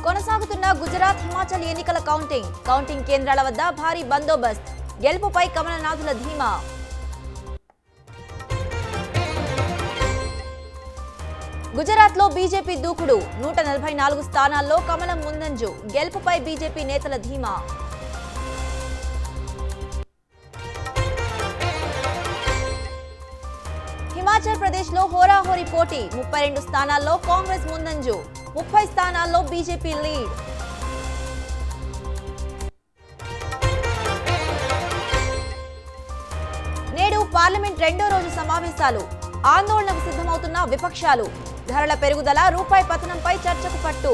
కొనసాగుతున్న గుజరాత్ హిమాచల్ ఎన్నికల counting counting కేంద్రాల వద్ద భారీ బందోబస్త్ గెలుపుపై కమలనాథుల ధీమా గుజరాత్లో బీజేపీ దూకుడు నూట నలభై నాలుగు స్థానాల్లో కమలం ముందంజు గెలుపుపై బీజేపీ నేతల ధీమా హిమాచల్ ప్రదేశ్ లో హోరాహోరీ పోటీ ముప్పై రెండు స్థానాల్లో కాంగ్రెస్ ముందంజు ముప్పై స్థానాల్లో బీజేపీ లీడ్ నేడు పార్లమెంట్ రెండో రోజు సమావేశాలు ఆందోళనకు సిద్ధమవుతున్న విపక్షాలు ధరల పెరుగుదల రూపాయి పతనంపై చర్చకు పట్టు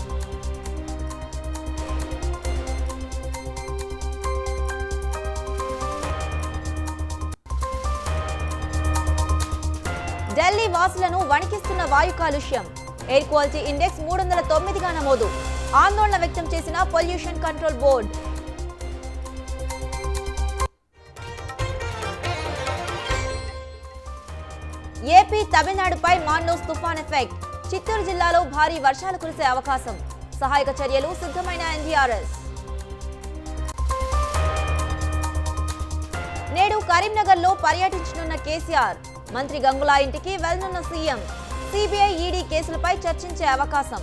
ఢిల్లీ వాసులను వణికిస్తున్న వాయు కాలుష్యం ఎయిర్ క్వాలిటీ ఇండెక్స్ మూడు వందల తొమ్మిదిగా నమోదు ఆందోళన వ్యక్తం చేసిన పొల్యూషన్ కంట్రోల్ బోర్డు ఏపీ తమిళనాడుపై మాండోస్ తుఫాన్ ఎఫెక్ట్ చిత్తూరు జిల్లాలో భారీ వర్షాలు కురిసే అవకాశం సహాయక చర్యలు సిద్ధమైన ఎన్డీఆర్ఎస్ నేడు కరీంనగర్లో పర్యటించనున్న కేసీఆర్ మంత్రి గంగులా ఇంటికి వెళ్లనున్న సీఎం సిబిఐ ఈడీ కేసులపై చర్చించే అవకాశం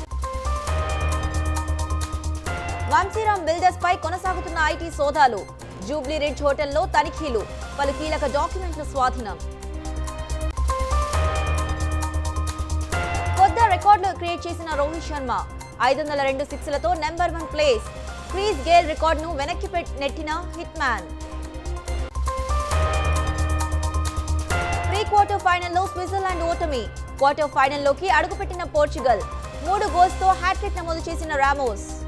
వంశీరామ్ బిల్డర్స్ పై కొనసాగుతున్న ఐటీ సోదాలు జూబ్లీ రిడ్జ్ హోటల్లో తనిఖీలు పలు కీలక డాక్యుమెంట్ల స్వాధీనం కొత్త రికార్డులు క్రియేట్ చేసిన రోహిత్ శర్మ ఐదు వందల రెండు సిక్స్లతో number one place Chris Gayle రికార్డును వెనక్కి పెట్- నెట్టిన హిట్ మ్యాన్ ప్రీ క్వార్టర్ ఫైనల్లో స్విట్జర్లాండ్ ఓటమి క్వార్టర్ ఫైనల్లోకి అడుగుపెట్టిన పోర్చుగల్ మూడు గోల్స్తో హ్యాట్రిక్ నమోదు చేసిన రామోస్